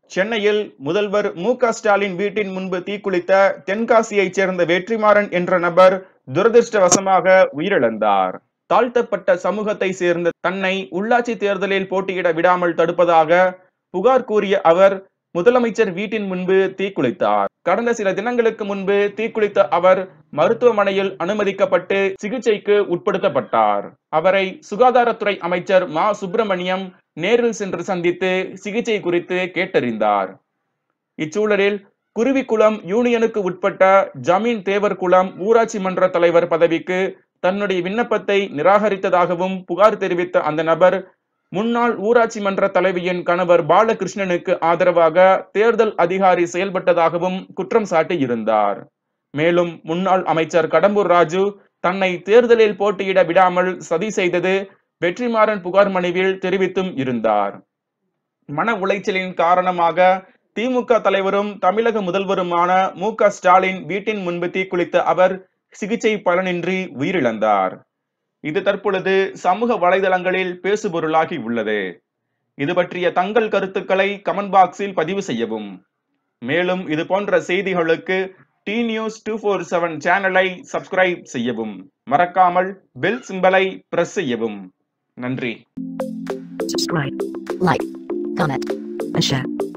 சென்னையில் முதல்வர் மு க ஸ்டாலின் வீட்டின் முன்பு தீக்குளித்த தென்காசியைச் சேர்ந்த வெற்றிமாறன் என்ற நபர் துரதிருஷ்டவசமாக உயிரிழந்தார் தாழ்த்தப்பட்ட சமூகத்தை சேர்ந்த தன்னை உள்ளாட்சி தேர்தலில் போட்டியிட விடாமல் தடுப்பதாக புகார் கூறிய அவர் முதலமைச்சர் வீட்டின் முன்பு தீக்குளித்தார் கடந்த சில தினங்களுக்கு முன்பு தீக்குளித்த அவர் மருத்துவமனையில் அனுமதிக்கப்பட்டு சிகிச்சைக்கு உட்படுத்தப்பட்டார் அவரை சுகாதாரத்துறை அமைச்சர் மா சுப்பிரமணியம் நேரில் சென்று சந்தித்து சிகிச்சை குறித்து கேட்டறிந்தார் இச்சூழலில் குருவிக்குளம் யூனியனுக்கு உட்பட்ட ஜமீன் தேவர் குளம் ஊராட்சி மன்ற தலைவர் பதவிக்கு தன்னுடைய விண்ணப்பத்தை நிராகரித்ததாகவும் புகார் தெரிவித்த அந்த நபர் முன்னாள் ஊராட்சி மன்ற தலைவியின் கணவர் பாலகிருஷ்ணனுக்கு ஆதரவாக தேர்தல் அதிகாரி செயல்பட்டதாகவும் குற்றம் சாட்டி இருந்தார் மேலும் முன்னாள் அமைச்சர் கடம்பூர் ராஜு தன்னை தேர்தலில் போட்டியிட விடாமல் சதி செய்தது வெற்றிமாறன் புகார் மனுவில் தெரிவித்தும் இருந்தார் மன உளைச்சலின் காரணமாக திமுக தலைவரும் தமிழக முதல்வருமான மு க ஸ்டாலின் வீட்டின் முன்பு தீக்குளித்த அவர் சிகிச்சை பலனின்றி உயிரிழந்தார் இது தற்பொழுது சமூக வலைதளங்களில் பேசுபொருளாகி உள்ளது இது பற்றிய தங்கள் கருத்துக்களை கமெண்ட் பாக்ஸில் பதிவு செய்யவும் மேலும் இது போன்ற செய்திகளுக்கு T news two four seven சேனலை சப்ஸ்கிரைப் செய்யவும் மறக்காமல் பெல் சிம்பலை பிரஸ் செய்யவும் நன்றி subscribe, like, comment, and share.